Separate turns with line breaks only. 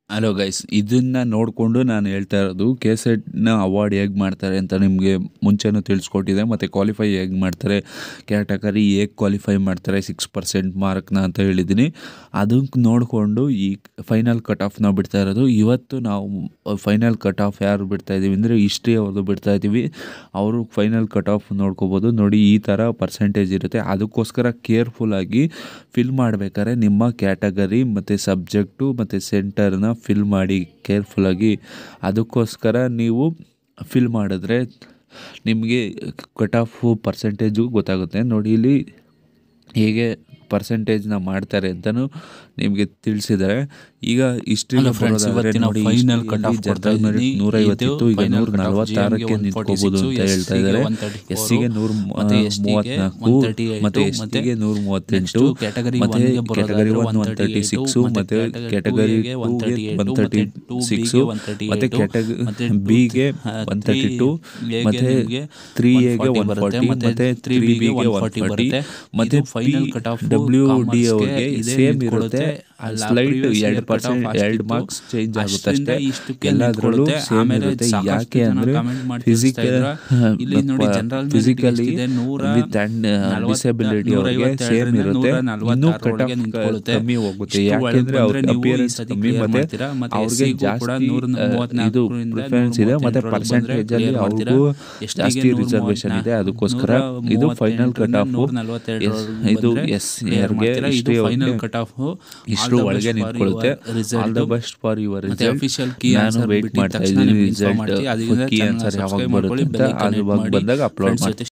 Hello guys ಇದನ್ನು ನೋಡಿಕೊಂಡು ನಾನು ಹೇಳ್ತಾ ಇರೋದು ಕೆ ಸೆಟ್ನ ಅವಾರ್ಡ್ ಹೇಗೆ ಮಾಡ್ತಾರೆ ಅಂತ ನಿಮಗೆ ಮುಂಚೆನೂ ತಿಳಿಸ್ಕೊಟ್ಟಿದೆ ಮತ್ತು ಕ್ವಾಲಿಫೈ ಹೇಗೆ ಮಾಡ್ತಾರೆ ಕ್ಯಾಟಗರಿ ಹೇಗೆ ಕ್ವಾಲಿಫೈ ಮಾಡ್ತಾರೆ ಸಿಕ್ಸ್ ಪರ್ಸೆಂಟ್ ಮಾರ್ಕ್ನ ಅಂತ ಹೇಳಿದ್ದೀನಿ ಅದಕ್ಕೆ ನೋಡಿಕೊಂಡು ಈ ಫೈನಲ್ ಕಟ್ ಆಫ್ನ ಬಿಡ್ತಾ ಇರೋದು ಇವತ್ತು ನಾವು ಫೈನಲ್ ಕಟ್ ಆಫ್ ಯಾರು ಬಿಡ್ತಾ ಇದ್ದೀವಿ ಅಂದರೆ ಹಿಸ್ಟ್ರಿ ಅವ್ರದ್ದು ಬಿಡ್ತಾ ಇದ್ದೀವಿ ಅವರು ಫೈನಲ್ ಕಟ್ ಆಫ್ ನೋಡ್ಕೋಬೋದು ನೋಡಿ ಈ ಥರ ಪರ್ಸೆಂಟೇಜ್ ಇರುತ್ತೆ ಅದಕ್ಕೋಸ್ಕರ ಕೇರ್ಫುಲ್ಲಾಗಿ ಫಿಲ್ ಮಾಡಬೇಕಾದ್ರೆ ನಿಮ್ಮ ಕ್ಯಾಟಗರಿ ಮತ್ತು ಸಬ್ಜೆಕ್ಟು ಮತ್ತು ಸೆಂಟರ್ನ ಫಿಲ್ ಮಾಡಿ ಕೇರ್ಫುಲ್ಲಾಗಿ ಅದಕ್ಕೋಸ್ಕರ ನೀವು ಫಿಲ್ ಮಾಡಿದ್ರೆ ನಿಮಗೆ ಕಟ್ ಆಫು ಪರ್ಸೆಂಟೇಜು ಗೊತ್ತಾಗುತ್ತೆ ನೋಡಿ ಇಲ್ಲಿ ಹೇಗೆ ಪರ್ಸೆಂಟೇಜ್ನ ಮಾಡ್ತಾರೆ ಅಂತಲೂ ನಿಮಗೆ ತಿಳಿಸಿದ್ದಾರೆ ಈಗ ಹಿಸ್ಟ್ರಿ
Hello friends, ಇವತ್ತಿನ final cut off ಕೊಡ್ತಾ ಇದ್ದೀನಿ.
ನೂರೈವತ್ತಿತ್ತು
ಇದು
ಈಗ
final
ನೂರ
cut off
ನಲವತ್ತಾರಕ್ಕೆ
GM ಗೆ
ನಿಂತ್ಕೋಬೋದು ಅಂತ
146,
ಹೇಳ್ತಾ ಇದ್ದಾರೆ
SC ಗೆ 134,
ಎಸ್ ಸಿಗೆ ನೂರ
ಮತ್ತೆ ST ಗೆ
ಮೂವತ್ತ್ನಾಲ್ಕು
138,
ಮತ್ತು ಎಸ್
ಮತ್ತೆ
ಟಿಗೆ ನೂರ ಮೂವತ್ತೆಂಟು
next category
ಮತ್ತು
one ಗೆ ಬರೋದಾದ್ರೆ
category one one thirty
138,
six
ಮತ್ತೆ
ಮತ್ತು
category
ಕ್ಯಾಟಗರಿ
two ಗೆ
ಟೂಗೆ ಒನ್ ತರ್ಟಿ
138,
ಸಿಕ್ಸು
ಮತ್ತೆ
ಮತ್ತು
two
ಕ್ಯಾಟಗರಿ
two
ಬಿಗೆ
th-
one thirty two
three A ಗೆ
ಮತ್ತು
ನಿಮ್ಗೆ
ತ್ರೀ ಎಗೆ
140
ಒನ್
ಬರುತ್ತೆ,
ಫಾರ್ಟಿ
ಮತ್ತೆ
ಮತ್ತು ತ್ರೀ
3B ಗೆ
ಬಿಗೆ ಒನ್
140
ಫಾರ್ಟಿ
ಬರುತ್ತೆ.
ಮತ್ತು
ಇದು final cut off
W D
commerce ಗೆ
ಅವ್ರಿಗೆ
ಇದೇ
ಸೇಮ್
ನಿಂತ್ಕೊಳ್ಳುತ್ತೆ.
ಇರುತ್ತೆ
ಅಲ್ಲ,
ಸ್ಲೈಟ್
previous year
ಎರಡು
cut off
ಪರ್ಸೆಂಟ್ ಎರಡು
ಅಷ್ಟಿತ್ತು.
ಮಾರ್ಕ್ಸ್ ಚೇಂಜ್ ಆಗುತ್ತೆ
ಅಷ್ಟರಿಂದ
ಅಷ್ಟೇ
ಇಷ್ಟಕ್ಕೆ
ಎಲ್ಲದರಲ್ಲೂ
ನಿಂತ್ಕೊಳ್ಳುತ್ತೆ.
ಸೇಮ್
ಆಮೇಲೆ
ಇರುತ್ತೆ
ಸಾಕಷ್ಟು
ಯಾಕೆ
ಜನ
ಅಂದರೆ
comment ಮಾಡಿ
ಫಿಸಿಕಲ್
ತಿಳಿಸ್ತಾ ಇದ್ರು. ಇಲ್ಲಿ ನೋಡಿ general merit
ಫಿಸಿಕಲಿ
ಎಷ್ಟಿದೆ? ನೂರ
ವಿತ್ ಆ್ಯಂಡ್
ನಲವತ್ತ-
ಡಿಸಬಿಲಿಟಿ ಅವ್ರಿಗೆ
ನೂರೈವತ್ತೆರಡರಿಂದ
ಸೇಮ್ ಇರುತ್ತೆ
ನೂರ
ಇನ್ನೂ
ನಲವತ್ತಾರರೊಳಗೆ
ಕಟ್ ಆಫ್
ನಿಂತ್ಕೊಳ್ಳುತ್ತೆ.
ಕಮ್ಮಿ ಹೋಗುತ್ತೆ
ಇಷ್ಟು ಒಳಗೆ
ಯಾಕೆಂದರೆ ಅವ್ರ
ಬಂದ್ರೆ ನೀವು ಈ
ಅಪಿಯರೆನ್ಸ್
ಸತಿ
ಕಮ್ಮಿ
clear
ಮತ್ತು
ಮಾಡ್ತೀರಾ. ಮತ್ತೆ
ಅವ್ರಿಗೆ
SC ಗೂ ಕೂಡ
ಜಾಸ್ತಿ
ನೂರ
ಆ, ಇದು
ಮೂವತ್ನಾಲ್ಕರಿಂದ
ಪ್ರಿಫರೆನ್ಸ್ ಇದೆ ಮತ್ತು
ನೂರ
ಪರ್ಸೆಂಟೇಜಲ್ಲಿ
clear ಮಾಡ್ತೀರಾ.
ಅವ್ರಿಗೂ
ST ಗೆ
ಜಾಸ್ತಿ
ನೂರ
ರಿಸರ್ವೇಷನ್ ಇದೆ
ಮೂವತ್ನಾಲ್ಕು,
ಅದಕ್ಕೋಸ್ಕರ
ನೂರ
ಇದು ಫೈನಲ್ ಕಟ್
ಮೂವತ್ತೆಂಟರಿಂದ
ಆಫು
ನೂರ ನಲವತ್ತೆರಡರೊಳಗೆ
ಇದು
ಬಂದ್ರೆ
ಎಸ್
clear
ಯಾರಿಗೆ
ಮಾಡ್ತೀರಾ. ಇದು
ಹಿಸ್ಟ್ರಿ
ಫೈನಲ್
ಅವ್ರಿಗೆ
ಕಟ್ ಆಫ್
ಇಷ್ಟು ಒಳಗೆ ನಿಂತ್ಕೊಳ್ಳುತ್ತೆ all the best for your
ಮತ್ತೆ
ರಿಸಲ್ಟ್
official key
ನಾನು
answer
ವೆಯ್ಟ್
ಬಿಟ್ಟಿದ
ಮಾಡ್ತಾ
ತಕ್ಷಣ
ಇದ್ದೀನಿ
ನಿಮ್ಗೆ inform
ರಿಸಲ್ಟ್
ಮಾಡ್ತೀವಿ. ಅದರಿಂದ
ಕೀ
channel
ಆನ್ಸರ್ ಯಾವಾಗ
subscribe
ಬರುತ್ತೆ
ಮಾಡ್ಕೊಳ್ಳಿ,
ಅಂತ
bell icon
ಅದು
hit ಮಾಡಿ,
ಬಂದಾಗ ಅಪ್ಲೋಡ್
friends
ಮಾಡ್ತೀನಿ
ಜೊತೆ